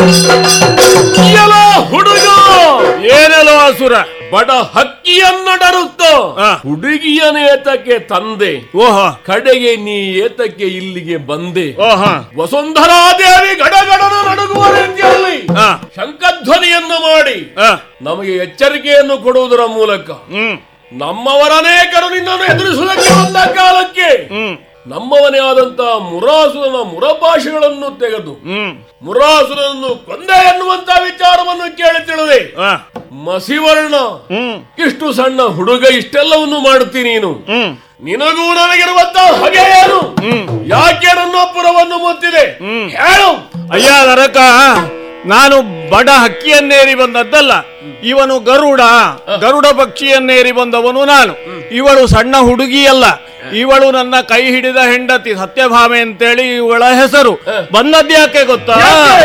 ಎಲ ಹುಡುಗ ಏನೆಲ್ಲೋ ಅಸುರ ಬಡ ಹಕ್ಕಿಯನ್ನಡರುತ್ತ ಆ. ಹುಡುಗಿಯನ ಏತಕ್ಕೆ ತಂದೆ ಓಹೋ ಕಡೆಗೆ ನೀ ಏತಕ್ಕೆ ಇಲ್ಲಿಗೆ ಬಂದೆ ಓಹೋ ವಸುಂಧರಾದೇವಿ ಗಡಗಡನ ನಡುಗುವ ರೀತಿಯಲ್ಲಿ ಆ. ಶಂಖಧ್ವನಿಯನ್ನು ಮಾಡಿ ಆ, ನಮಗೆ ಎಚ್ಚರಿಕೆಯನ್ನು ಕೊಡುವುದರ ಮೂಲಕ ಹ್ಮ್ ನಮ್ಮವರನೇಕರು ನಿನ್ನನ್ನು ಎದುರಿಸುವುದಕ್ಕೆ ಬಂದ ಕಾಲಕ್ಕೆ ಹ್ಮ್ ನಮ್ಮವನೇ ಆದಂತಹ ಮುರಾಸುರನ ಮುರಭಾಷೆಗಳನ್ನು ತೆಗೆದು ಹ್ಮ್ ಮುರಾಸುರನನ್ನು ಕೊಂದೆ ಎನ್ನುವಂತ ವಿಚಾರವನ್ನು ಕೇಳಿ ತಿಳಿದೆ ಆ, ಮಸಿವರ್ಣ ಹ್ಮ್ ಇಷ್ಟು ಸಣ್ಣ ಹುಡುಗ ಇಷ್ಟೆಲ್ಲವನ್ನು ಮಾಡುತ್ತೀನಿ ನೀನು ಹ್ಮ್ ನಿನಗೂ ನನಗಿರುವಂತ ಹೊಗೆ ಏನು ಯಾಕೆ ನನ್ನ ಪುರವನ್ನು ಮುತ್ತಿದೆ ಹೇಳು ಅಯ್ಯ ನರಕ ನಾನು ಬಡ ಹಕ್ಕಿಯನ್ನೇರಿ ಬಂದದ್ದಲ್ಲ ಇವನು ಗರುಡ ಗರುಡ ಪಕ್ಷಿಯನ್ನೇರಿ ಬಂದವನು ನಾನು ಇವಳು ಸಣ್ಣ ಹುಡುಗಿಯಲ್ಲ ಇವಳು ನನ್ನ ಕೈ ಹಿಡಿದ ಹೆಂಡತಿ ಸತ್ಯಭಾಮೆ ಅಂತೇಳಿ ಇವಳ ಹೆಸರು ಬಂದದ್ಯಾಕೆ ಗೊತ್ತಾ ಯಾಕೆ?